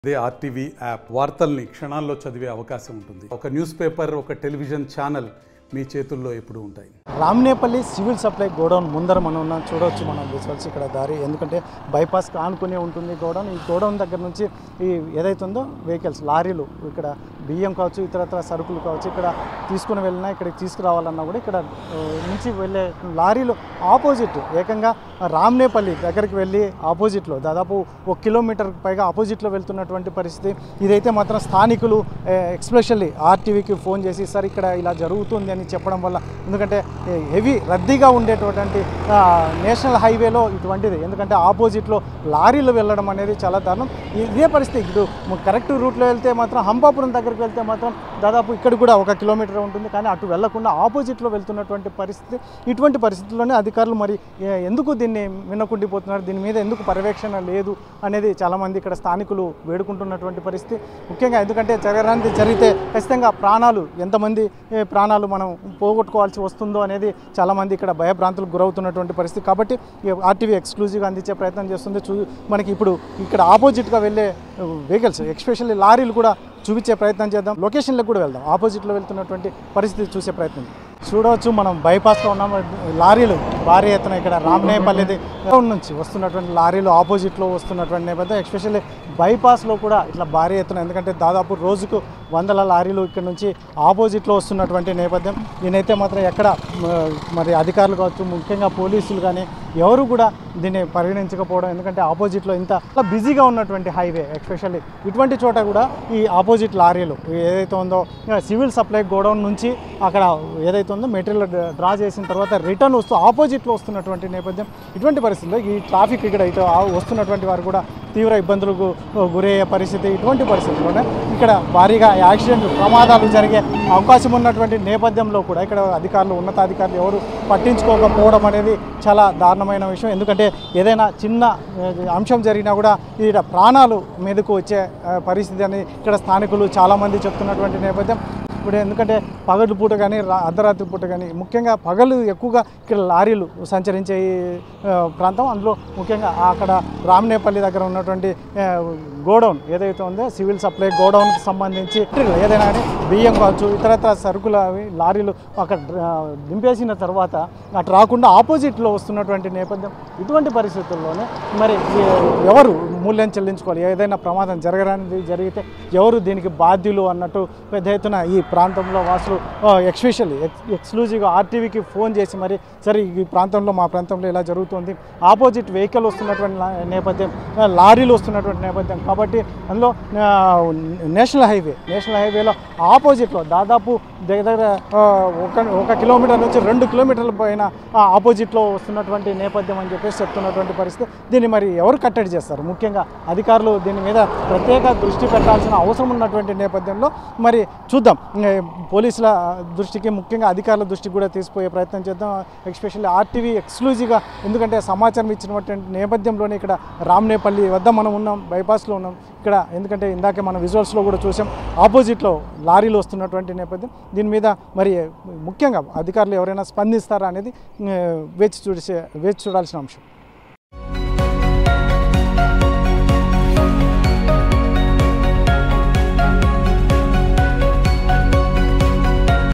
అదే RTV app వార్తల్ని క్షణాల్లో చదివే అవకాశం ఉంటుంది ఒక న్యూస్ పేపర్ ఒక టెలివిజన్ ఛానల్ మీ చేతుల్లో ఎప్పుడూ ఉంటాయి రామ్నేపల్లి సివిల్ సప్లై గోడౌన్ ముందర మనం ఉన్నాం చూడవచ్చు మనం విజువల్స్ ఇక్కడ దారి ఎందుకంటే బైపాస్ ఆనుకునే ఉంటుంది గోడౌన్ ఈ గోడౌన్ దగ్గర నుంచి ఈ ఏదైతే ఉందో వెహికల్స్ లారీలు ఇక్కడ బియ్యం కావచ్చు ఇతరత్ర సరుకులు కావచ్చు ఇక్కడ తీసుకుని వెళ్ళినా ఇక్కడికి తీసుకురావాలన్నా కూడా ఇక్కడ ఆ, నుంచి వెళ్ళే లారీలు ఆపోజిట్ ఏకంగా రామ్నేపల్లి దగ్గరికి వెళ్ళి ఆపోజిట్లో దాదాపు ఒక కిలోమీటర్ పైగా ఆపోజిట్లో వెళ్తున్నటువంటి పరిస్థితి ఇదైతే మాత్రం స్థానికులు ఎక్స్పెషల్లీ ఆర్టీవీకి ఫోన్ చేసి సార్ ఇక్కడ ఇలా జరుగుతుంది అని చెప్పడం వల్ల ఎందుకంటే హెవీ రద్దీగా ఉండేటటువంటి ఆ, నేషనల్ హైవేలో ఇటువంటిది ఎందుకంటే ఆపోజిట్లో లారీలు వెళ్ళడం అనేది చాలా దారుణం ఇదే పరిస్థితి ఇప్పుడు కరెక్ట్ రూట్లో వెళ్తే మాత్రం హంపాపురం దగ్గరికి వెళ్తే మాత్రం దాదాపు ఇక్కడ కూడా ఒక కిలోమీటర్ ఉంటుంది కానీ అటు వెళ్లకుండా ఆపోజిట్లో వెళ్తున్నటువంటి పరిస్థితి ఇటువంటి పరిస్థితుల్లోనే అధికారులు మరి ఏ- ఎందుకు దీన్ని వినకుండిపోతున్నారు దీని మీద ఎందుకు పర్యవేక్షణ లేదు అనేది చాలామంది ఇక్కడ స్థానికులు వేడుకుంటున్నటువంటి పరిస్థితి ముఖ్యంగా ఎందుకంటే జరగరానిది జరిగితే ఖచ్చితంగా ప్రాణాలు ఎంతమంది ఏ, ప్రాణాలు మనం పోగొట్టుకోవాల్సి వస్తుందో అనేది చాలామంది ఇక్కడ భయభ్రాంతులకు గురవుతున్నటువంటి పరిస్థితి కాబట్టి ఆర్టీవీ ఎక్స్క్లూజివ్గా అందించే ప్రయత్నం చేస్తుంది చూ మనకి ఇప్పుడు ఇక్కడ ఆపోజిట్గా వెళ్ళే వెహికల్స్ ఎక్స్పెషల్లీ లారీలు కూడా చూపించే ప్రయత్నం చేద్దాం లొకేషన్లకు కూడా వెళ్దాం ఆపోజిట్లో వెళ్తున్నటువంటి పరిస్థితి చూసే ప్రయత్నం చూడవచ్చు మనం బైపాస్లో ఉన్నాము లారీలు భారీ ఎత్తున ఇక్కడ రామనేపల్లిది గ్రౌండ్ నుంచి వస్తున్నటువంటి లారీలు ఆపోజిట్లో వస్తున్నటువంటి నేపథ్యం ఎస్పెషల్లీ బైపాస్లో కూడా ఇట్లా భారీ ఎత్తున ఎందుకంటే దాదాపు రోజుకు వందల లారీలు ఇక్కడ నుంచి ఆపోజిట్లో వస్తున్నటువంటి నేపథ్యం దీనైతే మాత్రం ఎక్కడ మ, మరి అధికారులు కావచ్చు ముఖ్యంగా పోలీసులు కానీ ఎవరు కూడా దీన్ని పరిగణించకపోవడం ఎందుకంటే ఆపోజిట్లో ఇంత చాలా బిజీగా ఉన్నటువంటి హైవే ఎస్పెషల్లీ ఇటువంటి చోట కూడా ఈ ఆపోజిట్ లారీలు ఏదైతే ఉందో సివిల్ సప్లై గోడౌన్ నుంచి అక్కడ ఏదైతే ఉందో మెటీరియల్ డ్రా చేసిన తర్వాత రిటర్న్ వస్తూ ఆపోజిట్లో వస్తున్నటువంటి నేపథ్యం ఇటువంటి పరిస్థితుల్లో ఈ ట్రాఫిక్ ఇక్కడ ఇటు ఆ- వస్తున్నటువంటి వారు కూడా తీవ్ర ఇబ్బందులకు గురయ్యే పరిస్థితి ఇటువంటి పరిస్థితుల్లోనే ఇక్కడ భారీగా యాక్సిడెంట్ ప్రమాదాలు జరిగే అవకాశం ఉన్నటువంటి నేపథ్యంలో కూడా ఇక్కడ అధికారులు ఉన్నతాధికారులు ఎవరు పట్టించుకోకపోవడం అనేది చాలా దారుణమైన విషయం ఎందుకంటే ఏదైనా చిన్న ఆ, అంశం జరిగినా కూడా ఇక్కడ ప్రాణాలు మీదకు వచ్చే ఆ, పరిస్థితి అని ఇక్కడ స్థానికులు చాలామంది చెప్తున్నటువంటి నేపథ్యం ఇప్పుడు ఎందుకంటే పగలు పూట కానీ రా- అర్ధరాత్రి పూట కానీ ముఖ్యంగా పగలు ఎక్కువగా ఇక్కడ లారీలు సంచరించే ఈ, ఆ, ప్రాంతం అందులో ముఖ్యంగా అక్కడ రామనేపల్లి దగ్గర ఉన్నటువంటి ఆ, గోడౌన్ ఏదైతే ఉందో సివిల్ సప్లై గోడౌన్కి సంబంధించి ఏదైనా కానీ బియ్యం కావచ్చు ఇతరత్ర సరుకులు అవి లారీలు అక్కడ ఆ, దింపేసిన తర్వాత అటు రాకుండా ఆపోజిట్లో వస్తున్నటువంటి నేపథ్యం ఇటువంటి పరిస్థితుల్లోనే మరి ఈ ఎవరు మూల్యం చెల్లించుకోవాలి ఏదైనా ప్రమాదం జరగరానిది జరిగితే ఎవరు దీనికి బాధ్యులు అన్నట్టు పెద్ద ఎత్తున ఈ ప్రాంతంలో వాసులు ఎక్స్పెషల్లీ ఎక్స్క్లూజివ్గా ఆర్టీవీకి ఫోన్ చేసి మరి సరే ఈ ప్రాంతంలో మా ప్రాంతంలో ఇలా జరుగుతుంది ఆపోజిట్ వెహికల్ వస్తున్నటువంటి లా- నేపథ్యం ఆ, లారీలు వస్తున్నటువంటి నేపథ్యం కాబట్టి అందులో ఆ, నేషనల్ హైవే నేషనల్ హైవేలో ఆపోజిట్లో దాదాపు దగ్గర దగ్గర ఆ, ఒక ఒక కిలోమీటర్ నుంచి రెండు కిలోమీటర్ల పైన ఆ, ఆపోజిట్లో వస్తున్నటువంటి నేపథ్యం అని చెప్పేసి చెప్తున్నటువంటి పరిస్థితి దీన్ని మరి ఎవరు కట్టడి చేస్తారు ముఖ్యంగా అధికారులు దీని మీద ప్రత్యేక దృష్టి పెట్టాల్సిన అవసరం ఉన్నటువంటి నేపథ్యంలో మరి చూద్దాం ఏ, పోలీసుల దృష్టికి ముఖ్యంగా అధికారుల దృష్టికి కూడా తీసుకుపోయే ప్రయత్నం చేద్దాం ఎస్పెషల్లీ ఆర్టీవీ ఎక్స్క్లూజివ్గా ఎందుకంటే సమాచారం ఇచ్చినటువంటి నేపథ్యంలోనే ఇక్కడ రామ్నేపల్లి వద్ద మనం ఉన్నాం బైపాస్లో ఉన్నాం ఇక్కడ ఎందుకంటే ఇందాకే మనం విజువల్స్లో కూడా చూసాం ఆపోజిట్లో లారీలు వస్తున్నటువంటి నేపథ్యం దీని మీద మరి ముఖ్యంగా అధికారులు ఎవరైనా స్పందిస్తారా అనేది ఏ, వేచి చూసే వేచి చూడాల్సిన అంశం